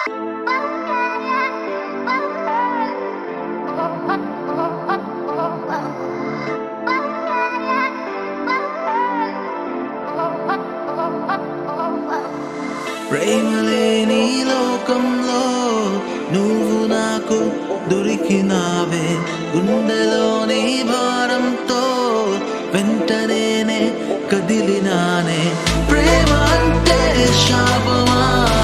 ప్రేమలేని లోకంలో నువ్వు నాకు దొరికినావే గుండెలోని భారంతో వెంటనేనే కదిలినానే ప్రేమ అంటే శాపమా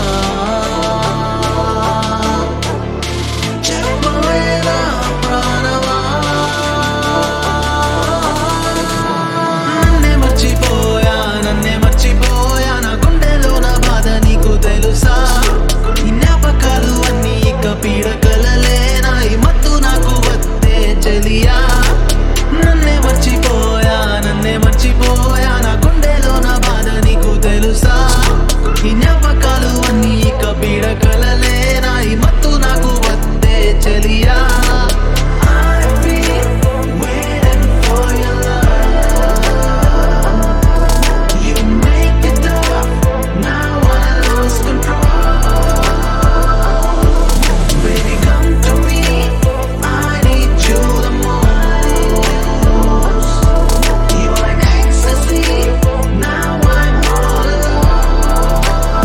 చెప్పవేలా ప్రాణమా నన్నే మర్చిపోయా నన్నే మర్చిపోయా నా గుండెలో నా బాధ నీకు తెలుసా ఈ జ్ఞాపకాలు అన్నీ ఇక పీడకలలే నా ఈ మత్తు నాకు వద్దే చెలియా నన్నే మర్చిపోయా నన్నే మర్చిపోయా నా గుండెలో నా బాధ నీకు తెలుసా ఈ జ్ఞాపకాలు అన్నీ ఇక పీడకలలే నా ఈ మత్తు నాకు వద్దే చెలియా I've been waiting for your love You make it up, now I lose control. Baby, come to me, I need you the most. You're like ecstasy, now I'm all alone.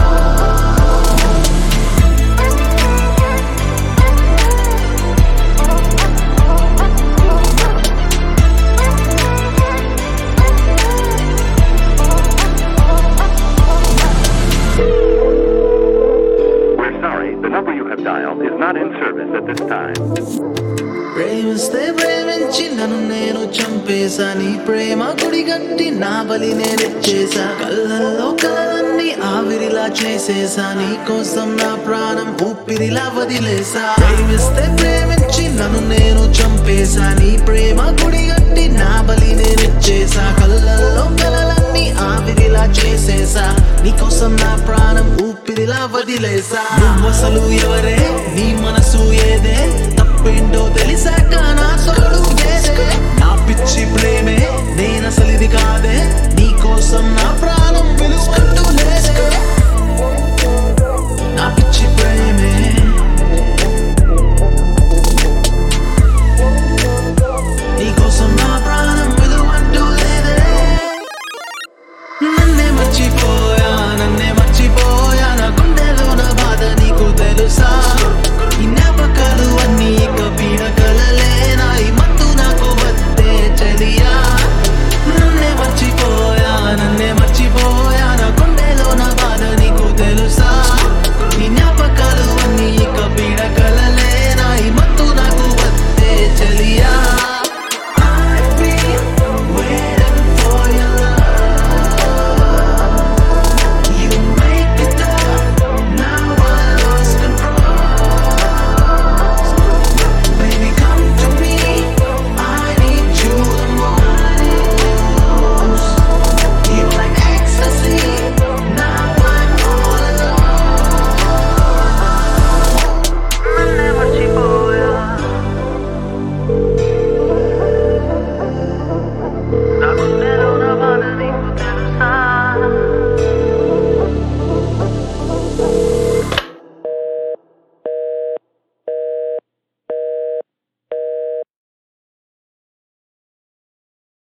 We're sorry, the number you have dialed is not in service at this time. ప్రేమిస్తే ప్రేమించి నన్ను నేను చంపేశా నీ ప్రేమ గుడిగట్టి నా బలి నేనిచ్చేసా కళ్ళల్లో కలలన్నీ ఆవిరిలా చేసేసా నీ కోసం నా ప్రాణం ఊపిరిలా వదిలేసా ప్రేమిస్తే ప్రేమించి నన్ను నేను చంపేశా నీ ప్రేమ గుడిగట్టి నా బలి నేనిచ్చేసా కళ్ళల్లో కలలన్నీ ఆవిరిలా చేసేసా నీ కోసం నా ప్రాణం ఊపిరిలా వదిలేసా నువ్వసలు ఎవరే నీ మనసు ఏదే తప్పేంటో తెలిసాక నా తోడు ఏదే నా పిచ్చి ప్రేమే